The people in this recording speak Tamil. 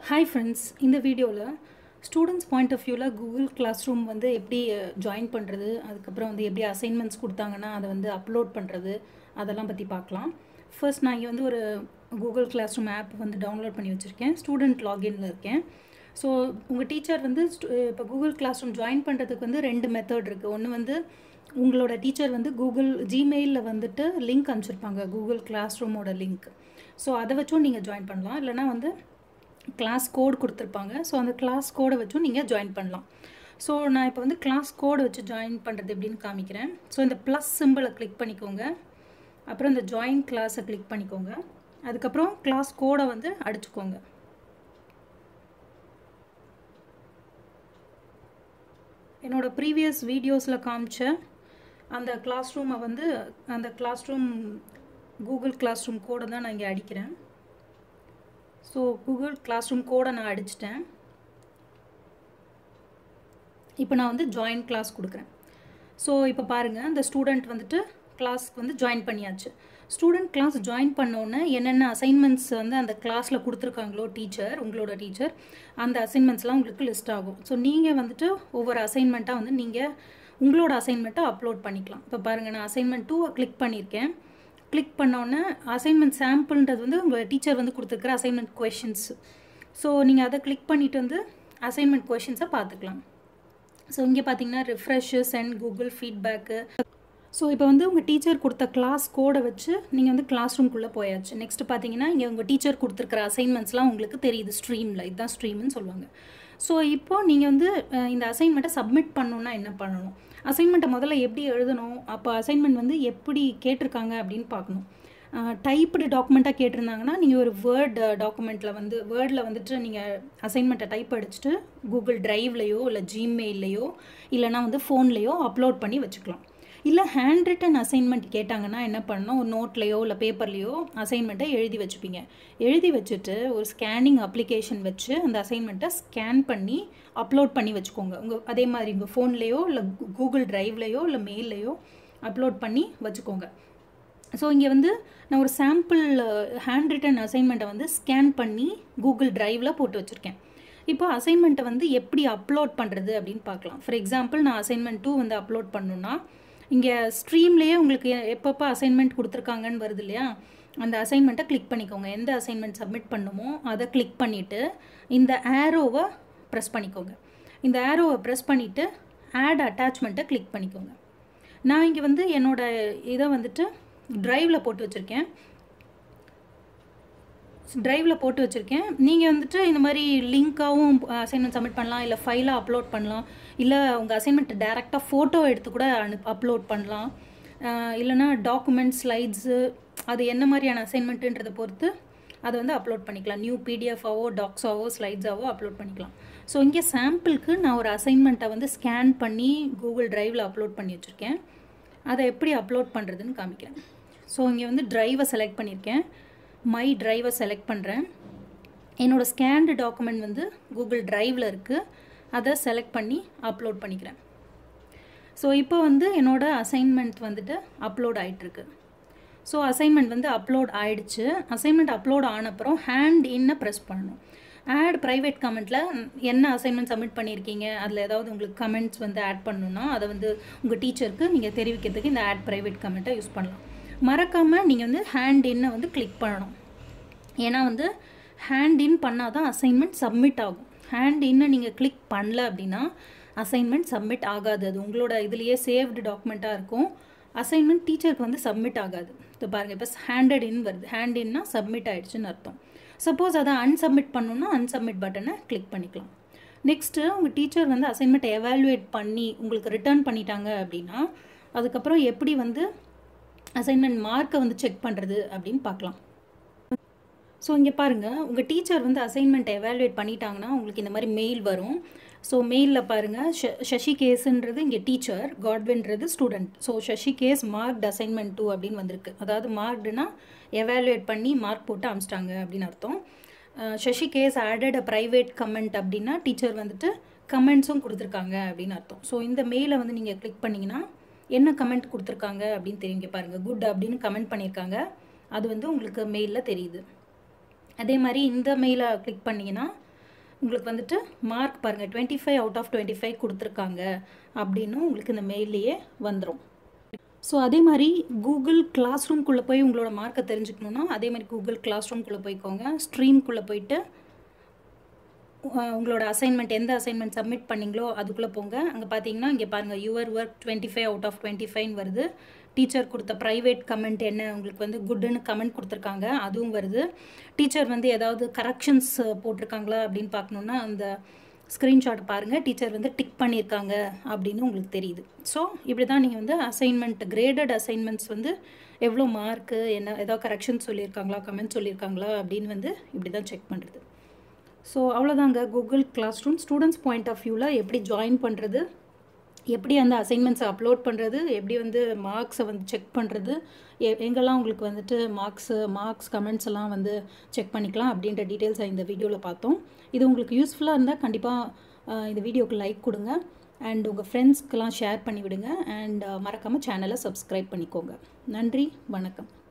ஹாய் ஃப்ரெண்ட்ஸ் இந்த வீடியோவில் ஸ்டூடெண்ட்ஸ் பாயிண்ட் ஆஃப் வியூவில் கூகுள் கிளாஸ் ரூம் வந்து எப்படி ஜாயின் பண்ணுறது அதுக்கப்புறம் வந்து எப்படி அசைன்மெண்ட்ஸ் கொடுத்தாங்கன்னா அதை வந்து அப்லோட் பண்ணுறது அதெல்லாம் பற்றி பார்க்கலாம் ஃபர்ஸ்ட் நான் இங்கே வந்து ஒரு கூகுள் கிளாஸ் ரூம் ஆப் வந்து டவுன்லோட் பண்ணி வச்சுருக்கேன் ஸ்டூடெண்ட் லாகின்ல இருக்கேன் ஸோ உங்கள் டீச்சர் வந்து இப்போ கூகுள் கிளாஸ் ரூம் ஜாயின் பண்ணுறதுக்கு வந்து ரெண்டு மெத்தட் இருக்குது ஒன்று வந்து உங்களோட டீச்சர் வந்து கூகுள் ஜிமெயிலில் வந்துட்டு லிங்க் அனுப்பிச்சிருப்பாங்க கூகுள் கிளாஸ் ரூமோட லிங்க் ஸோ அதை வச்சும் நீங்கள் ஜாயின் பண்ணலாம் இல்லைனா வந்து கிளாஸ் கோட் கொடுத்துருப்பாங்க ஸோ அந்த கிளாஸ் கோடை வச்சும் நீங்கள் ஜாயின் பண்ணலாம் ஸோ நான் இப்போ வந்து கிளாஸ் கோடை வச்சு ஜாயின் பண்ணுறது எப்படின்னு காமிக்கிறேன் ஸோ இந்த ப்ளஸ் சிம்பிளை கிளிக் பண்ணிக்கோங்க அப்புறம் இந்த ஜாயின் கிளாஸை கிளிக் பண்ணிக்கோங்க அதுக்கப்புறம் கிளாஸ் கோடை வந்து அடிச்சுக்கோங்க என்னோட ப்ரீவியஸ் வீடியோஸில் காமிச்ச அந்த கிளாஸ் ரூமை வந்து அந்த classroom Google classroom கோடை தான் நான் இங்கே அடிக்கிறேன் ஸோ கூகுள் கிளாஸ் ரூம் கோடை நான் அடிச்சிட்டேன் இப்போ நான் வந்து ஜாயின் கிளாஸ் கொடுக்குறேன் ஸோ இப்போ பாருங்கள் இந்த ஸ்டூடெண்ட் வந்துட்டு கிளாஸ்க்கு வந்து ஜாயின் பண்ணியாச்சு ஸ்டூடெண்ட் கிளாஸ் ஜாயின் பண்ணோன்னே என்னென்ன அசைன்மெண்ட்ஸ் வந்து அந்த கிளாஸில் கொடுத்துருக்காங்களோ டீச்சர் உங்களோட டீச்சர் அந்த அசைன்மெண்ட்ஸ்லாம் உங்களுக்கு லிஸ்ட் ஆகும் ஸோ நீங்கள் வந்துட்டு ஒவ்வொரு அசைன்மெண்ட்டாக வந்து நீங்கள் உங்களோட அசைன்மெண்ட்டை அப்லோட் பண்ணிக்கலாம் இப்போ பாருங்கள் நான் அசைன்மெண்ட் டூவை கிளிக் பண்ணியிருக்கேன் கிளிக் பண்ணோன்னே அசைன்மெண்ட் சாம்பிள்ன்றது வந்து உங்கள் டீச்சர் வந்து கொடுத்துருக்குற அசைன்மெண்ட் கொஷின்ஸ் ஸோ நீங்கள் அதை கிளிக் பண்ணிவிட்டு வந்து அசைன்மெண்ட் கொஷின்ஸை பார்த்துக்கலாம் ஸோ இங்கே பார்த்தீங்கன்னா refresh sent Google feedback so இப்போ வந்து உங்கள் டீச்சர் கொடுத்த கிளாஸ் கோடை வச்சு நீங்கள் வந்து கிளாஸ் ரூம்குள்ளே போயாச்சு நெக்ஸ்ட் பார்த்தீங்கன்னா இங்கே உங்கள் டீச்சர் கொடுத்துருக்குற அசைன்மெண்ட்ஸ்லாம் உங்களுக்கு தெரியுது ஸ்ட்ரீமில் இதுதான் ஸ்ட்ரீம்னு சொல்லுவாங்க ஸோ இப்போ நீங்கள் வந்து இந்த அசைன்மெண்ட்டை சப்மிட் பண்ணணுன்னா என்ன பண்ணணும் அசைன்மெண்ட்டை முதல்ல எப்படி எழுதணும் அப்போ அசைன்மெண்ட் வந்து எப்படி கேட்டிருக்காங்க அப்படின்னு பார்க்கணும் டைப்டு டாக்குமெண்ட்டாக கேட்டிருந்தாங்கன்னா நீங்கள் ஒரு வேர்ட் டாக்குமெண்ட்டில் வந்து வேர்டில் வந்துட்டு நீங்கள் அசைன்மெண்ட்டை டைப் அடிச்சுட்டு கூகுள் ட்ரைவ்லையோ இல்லை ஜிமெயிலையோ இல்லைனா வந்து ஃபோன்லேயோ அப்லோட் பண்ணி வச்சுக்கலாம் இல்லை ஹேண்ட் ரிட்டன் அசைன்மெண்ட் கேட்டாங்கன்னா என்ன பண்ணணும் ஒரு நோட்லேயோ இல்லை பேப்பர்லேயோ அசைன்மெண்ட்டை எழுதி வச்சுப்பீங்க எழுதி வச்சுட்டு ஒரு ஸ்கேனிங் அப்ளிகேஷன் வச்சு அந்த அசைன்மெண்ட்டை ஸ்கேன் பண்ணி அப்லோட் பண்ணி வச்சுக்கோங்க உங்கள் அதே மாதிரி உங்கள் ஃபோன்லேயோ இல்லை கூகுள் ட்ரைவ்லையோ இல்லை மெயில்லையோ அப்லோட் பண்ணி வச்சுக்கோங்க ஸோ இங்கே வந்து நான் ஒரு சாம்பிள் ஹேண்ட் ரிட்டன் அசைன்மெண்ட்டை வந்து ஸ்கேன் பண்ணி கூகுள் ட்ரைவில் போட்டு வச்சுருக்கேன் இப்போ அசைன்மெண்ட்டை வந்து எப்படி அப்லோட் பண்ணுறது அப்படின்னு பார்க்கலாம் ஃபார் எக்ஸாம்பிள் நான் அசைன்மெண்ட் டூ வந்து அப்லோட் பண்ணணுன்னா இங்கே ஸ்ட்ரீம்லேயே உங்களுக்கு எப்பப்போ அசைன்மெண்ட் கொடுத்துருக்காங்கன்னு வருது இல்லையா அந்த அசைன்மெண்ட்டை கிளிக் பண்ணிக்கோங்க எந்த அசைன்மெண்ட் சப்மிட் பண்ணுமோ அதை கிளிக் பண்ணிவிட்டு இந்த ஆரோவை ப்ரெஸ் பண்ணிக்கோங்க இந்த ஆரோவை ப்ரெஸ் பண்ணிவிட்டு ஆட் அட்டாச்மெண்ட்டை கிளிக் பண்ணிக்கோங்க நான் இங்கே வந்து என்னோடய இதை வந்துட்டு ட்ரைவில் போட்டு வச்சுருக்கேன் ட்ரைவில் போட்டு வச்சுருக்கேன் நீங்கள் வந்துட்டு இந்த மாதிரி லிங்க்காகவும் அசைன்மெண்ட் சப்மிட் பண்ணலாம் இல்லை ஃபைலாக அப்லோட் பண்ணலாம் இல்லை உங்கள் அசைன்மெண்ட்டை டேரெக்டாக ஃபோட்டோ எடுத்து கூட அனு அப்லோட் பண்ணலாம் இல்லைனா டாக்குமெண்ட் ஸ்லைட்ஸு அது என்ன மாதிரியான அசைன்மெண்ட்டுன்றதை பொறுத்து அதை வந்து அப்லோட் பண்ணிக்கலாம் நியூ பிடிஎஃபாவோ டாக்ஸாவோ ஸ்லைட்ஸாவோ அப்லோட் பண்ணிக்கலாம் ஸோ இங்கே சாம்பிளுக்கு நான் ஒரு அசைன்மெண்ட்டை வந்து ஸ்கேன் பண்ணி கூகுள் ட்ரைவில் அப்லோட் பண்ணி வச்சுருக்கேன் அதை எப்படி அப்லோட் பண்ணுறதுன்னு காமிக்கிறேன் ஸோ இங்கே வந்து ட்ரைவை செலக்ட் பண்ணியிருக்கேன் மை ட்ரைவை செலக்ட் பண்ணுறேன் என்னோடய ஸ்கேன்டு டாக்குமெண்ட் வந்து கூகுள் ட்ரைவில் இருக்குது அதை செலக்ட் பண்ணி அப்லோட் பண்ணிக்கிறேன் ஸோ இப்போ வந்து என்னோடய அசைன்மெண்ட் வந்துட்டு அப்லோட் ஆகிட்டுருக்கு ஸோ அசைன்மெண்ட் வந்து அப்லோட் ஆகிடுச்சு அசைன்மெண்ட் அப்லோட் ஆனப்புறம் ஹேண்ட் இன்னை ப்ரெஸ் பண்ணணும் ஆட் ப்ரைவேட் கமெண்ட்டில் என்ன அசைன்மெண்ட் சப்மிட் பண்ணியிருக்கீங்க அதில் ஏதாவது உங்களுக்கு கமெண்ட்ஸ் வந்து ஆட் பண்ணணுன்னா அதை வந்து உங்கள் டீச்சருக்கு நீங்கள் தெரிவிக்கிறதுக்கு இந்த ஆட் ப்ரைவேட் கமெண்ட்டை யூஸ் பண்ணலாம் மறக்காமல் நீங்கள் வந்து ஹேண்ட் இன்னை வந்து கிளிக் பண்ணணும் ஏன்னா வந்து ஹேண்ட் இன் பண்ணால் தான் அசைன்மெண்ட் சப்மிட் ஆகும் ஹேண்ட் இன்னை நீங்கள் கிளிக் பண்ணல அப்படின்னா அசைன்மெண்ட் சப்மிட் ஆகாது அது உங்களோட இதுலேயே சேவ்டு டாக்குமெண்ட்டாக இருக்கும் அசைன்மெண்ட் டீச்சருக்கு வந்து சப்மிட் ஆகாது இப்போ பாருங்கள் இப்போ ஹேண்டட் இன் வருது ஹேண்ட் இன்னா சப்மிட் ஆகிடுச்சுன்னு அர்த்தம் சப்போஸ் அதை அன்சப்மிட் பண்ணணுன்னா அன்சப்மிட் பட்டனை கிளிக் பண்ணிக்கலாம் நெக்ஸ்ட்டு உங்கள் டீச்சர் வந்து அசைன்மெண்ட் எவாலுவேட் பண்ணி உங்களுக்கு ரிட்டர்ன் பண்ணிட்டாங்க அப்படின்னா அதுக்கப்புறம் எப்படி வந்து அசைன்மெண்ட் மார்க்கை வந்து செக் பண்ணுறது அப்படின்னு பார்க்கலாம் ஸோ இங்கே பாருங்கள் உங்கள் டீச்சர் வந்து அசைன்மெண்ட் எவாலுவேட் பண்ணிட்டாங்கன்னா உங்களுக்கு இந்த மாதிரி மெயில் வரும் ஸோ மெயிலில் பாருங்கள் ஷ சஷி கேஸுன்றது இங்கே டீச்சர் காட்வின்றது student so Sashi Kes marked assignment two அப்படின்னு வந்திருக்கு அதாவது மார்க்டுனா எவாலுவேட் பண்ணி மார்க் போட்டு அமிச்சிட்டாங்க அப்படின்னு அர்த்தம் Sashi Kes added a private comment அப்படின்னா டீச்சர் வந்துட்டு கமெண்ட்ஸும் கொடுத்துருக்காங்க அப்படின்னு அர்த்தம் ஸோ இந்த மெயிலை வந்து நீங்கள் கிளிக் பண்ணிங்கன்னா என்ன கமெண்ட் கொடுத்துருக்காங்க அப்படின்னு தெரியுங்க பாருங்கள் குட் அப்படின்னு கமெண்ட் பண்ணியிருக்காங்க அது வந்து உங்களுக்கு மெயிலில் தெரியுது அதே மாதிரி இந்த மெயிலை கிளிக் பண்ணிங்கன்னா உங்களுக்கு வந்துட்டு மார்க் பாருங்கள் twenty five out of twenty five கொடுத்துருக்காங்க அப்படின்னு உங்களுக்கு இந்த மெயிலையே வந்துடும் ஸோ அதே மாதிரி கூகுள் கிளாஸ் ரூம்குள்ளே போய் உங்களோட மார்க்கை தெரிஞ்சுக்கணுன்னா அதே மாதிரி கூகுள் கிளாஸ் ரூம்குள்ளே போய்க்கோங்க ஸ்ட்ரீம்குள்ளே போயிட்டு உ- உங்களோட அசைன்மெண்ட் எந்த அசைன்மெண்ட் சப்மிட் பண்ணீங்களோ அதுக்குள்ளே போங்க அங்கே பார்த்தீங்கன்னா இங்கே பாருங்கள் your work twenty five out of twenty ஃபைவ்னு வருது டீச்சர் கொடுத்த ப்ரைவேட் கமெண்ட் என்ன உங்களுக்கு வந்து குட்டுன்னு கமெண்ட் கொடுத்துருக்காங்க அதுவும் வருது டீச்சர் வந்து ஏதாவது கரெக்ஷன்ஸ் போட்டிருக்காங்களா அப்படின்னு பார்க்கணுன்னா அந்த ஸ்க்ரீன்ஷாட் பாருங்கள் டீச்சர் வந்து டிக் பண்ணியிருக்காங்க அப்படின்னு உங்களுக்கு தெரியுது ஸோ இப்படி தான் நீங்கள் வந்து அசைன்மெண்ட் கிரேடட் அசைன்மெண்ட்ஸ் வந்து எவ்வளோ மார்க்கு என்ன ஏதாவது கரெக்ஷன் சொல்லியிருக்காங்களா கமெண்ட் சொல்லியிருக்காங்களா அப்படின்னு வந்து இப்படி தான் செக் பண்ணுறது ஸோ அவ்வளோதாங்க Google classroom students point of வியூவில் எப்படி ஜாயின் பண்ணுறது எப்படி அந்த அசைன்மெண்ட்ஸை அப்லோட் பண்ணுறது எப்படி வந்து மார்க்ஸை வந்து செக் பண்ணுறது எ எங்கெல்லாம் உங்களுக்கு வந்துட்டு மார்க்ஸு மார்க்ஸ் கமெண்ட்ஸ் எல்லாம் வந்து செக் பண்ணிக்கலாம் அப்படின்ற டீட்டெயில்ஸை இந்த வீடியோவில் பார்த்தோம் இது உங்களுக்கு யூஸ்ஃபுல்லாக இருந்தால் கண்டிப்பாக இந்த வீடியோக்கு லைக் கொடுங்க அண்ட் உங்கள் ஃப்ரெண்ட்ஸ்க்கெலாம் ஷேர் பண்ணி விடுங்க அண்ட் மறக்காமல் சேனலை சப்ஸ்கிரைப் பண்ணிக்கோங்க நன்றி வணக்கம்